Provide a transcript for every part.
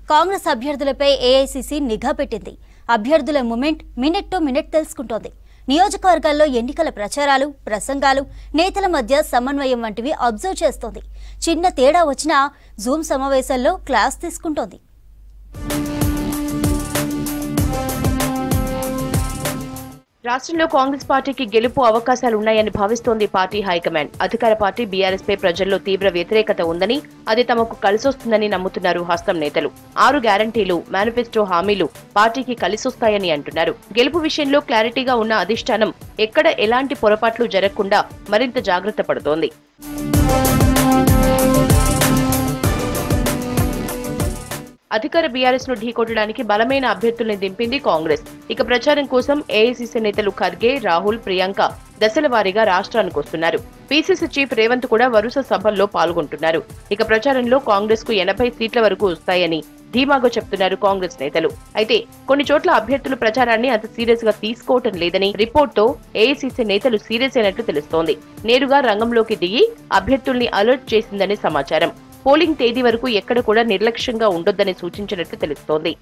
Congress అభ్యర్థులపై AICC నిఘా పెట్టింది అభ్యర్థుల మూమెంట్ మినిట్ టు మినిట్ తెలుసుకుంటోంది నియోజకవర్గాల్లో ఎన్నికల ప్రచారాలు ప్రసంగాలు నేతల మధ్య సమన్వయం వంటివి అబ్జర్వ్ చేస్తోంది చిన్న తేడా వచ్చినా జూమ్ సమావేశాల్లో క్లాస్ తీసుకుంటోంది రాష్ట్రంలో కాంగ్రెస్ పార్టీకి గెలుపు అవకాశాలున్నాయని భావిస్తోంది పార్టీ హైకమాండ్ అధికార పార్టీ బీఆర్ఎస్ పై ప్రజల్లో తీవ్ర వ్యతిరేకత ఉందని అది తమకు కలిసొస్తుందని నమ్ముతున్నారు హస్తం నేతలు ఆరు గ్యారంటీలు మేనిఫెస్టో హామీలు పార్టీకి కలిసొస్తాయని అంటున్నారు గెలుపు విషయంలో క్లారిటీగా ఉన్న అధిష్టానం ఎక్కడ ఎలాంటి పొరపాట్లు జరగకుండా మరింత జాగ్రత్త పడుతోంది అధికార బీఆర్ఎస్ ను ఢీకొట్టడానికి బలమైన అభ్యర్థుల్ని దింపింది కాంగ్రెస్ ఇక ప్రచారం కోసం ఏఐసీసీ నేతలు ఖర్గే రాహుల్ ప్రియాంక దశల వారీగా రాష్ట్రానికి వస్తున్నారు పీసీసీ చీఫ్ రేవంత్ కూడా వరుస సభల్లో పాల్గొంటున్నారు ఇక ప్రచారంలో కాంగ్రెస్ కు ఎనభై సీట్ల వరకు వస్తాయని ధీమాగా చెప్తున్నారు కాంగ్రెస్ నేతలు అయితే కొన్ని చోట్ల అభ్యర్థులు ప్రచారాన్ని అంత సీరియస్ గా తీసుకోవటం లేదని రిపోర్ట్ తో ఏఐసీసీ నేతలు సీరియస్ అయినట్లు తెలుస్తోంది నేరుగా రంగంలోకి దిగి అభ్యర్థుల్ని అలర్ట్ చేసిందని సమాచారం పోలింగ్ తేదీ వరకు ఎక్కడ కూడా నిర్లక్ష్యంగా ఉండొద్దని సూచించినట్లు తెలుస్తోంది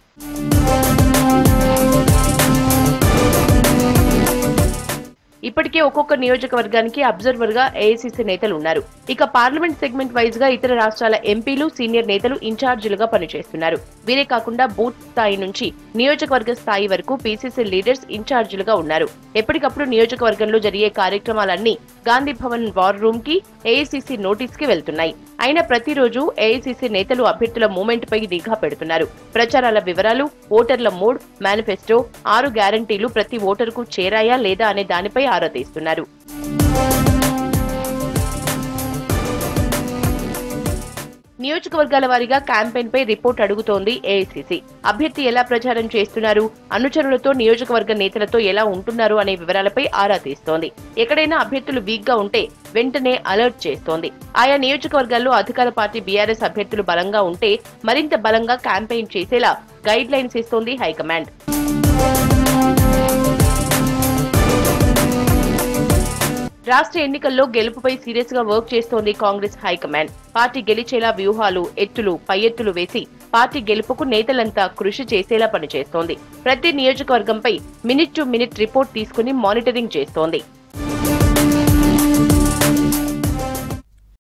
ఇప్పటికే ఒక్కొక్క నియోజకవర్గానికి అబ్జర్వర్ గా ఏఐసీసీ నేతలు ఉన్నారు ఇక పార్లమెంట్ సెగ్మెంట్ వైజ్ గా ఇతర రాష్ట్రాల ఎంపీలు సీనియర్ నేతలు ఇన్ఛార్జీలుగా పనిచేస్తున్నారు వీరే కాకుండా బూత్ స్థాయి నుంచి నియోజకవర్గ స్థాయి వరకు పీసీసీ లీడర్స్ ఇన్ఛార్జీలుగా ఉన్నారు ఎప్పటికప్పుడు నియోజకవర్గంలో జరిగే కార్యక్రమాలన్నీ గాంధీ భవన్ వార్ రూమ్ కి ఏఐసీసీ నోటీస్ కి వెళ్తున్నాయి అయినా ప్రతిరోజు ఏఐసీసీ నేతలు అభ్యర్థుల మూమెంట్ పై నిఘా పెడుతున్నారు ప్రచారాల వివరాలు ఓటర్ల మూడ్ మేనిఫెస్టో ఆరు గ్యారంటీలు ప్రతి ఓటరుకు చేరాయా లేదా అనే దానిపై ఆరా తీస్తున్నారు నియోజకవర్గాల వారీగా క్యాంపెయిన్ పై రిపోర్ట్ అడుగుతోంది ఏఐసీసీ అభ్యర్థి ఎలా ప్రచారం చేస్తున్నారు అనుచరులతో నియోజకవర్గ నేతలతో ఎలా ఉంటున్నారు అనే వివరాలపై ఆరా తీస్తోంది ఎక్కడైనా అభ్యర్థులు వీక్ గా ఉంటే వెంటనే అలర్ట్ చేస్తోంది ఆయా నియోజకవర్గాల్లో అధికార పార్టీ బీఆర్ఎస్ అభ్యర్థులు బలంగా ఉంటే మరింత బలంగా క్యాంపెయిన్ చేసేలా గైడ్ లైన్స్ ఇస్తోంది హైకమాండ్ రాష్ట్ర ఎన్నికల్లో గెలుపుపై సీరియస్ గా వర్క్ చేస్తోంది కాంగ్రెస్ హైకమాండ్ పార్టీ గెలిచేలా వ్యూహాలు ఎత్తులు పై ఎత్తులు వేసి పార్టీ గెలుపుకు నేతలంతా కృషి చేసేలా పనిచేస్తోంది ప్రతి నియోజకవర్గంపై మినిట్ టు మినిట్ రిపోర్ట్ తీసుకుని మానిటరింగ్ చేస్తోంది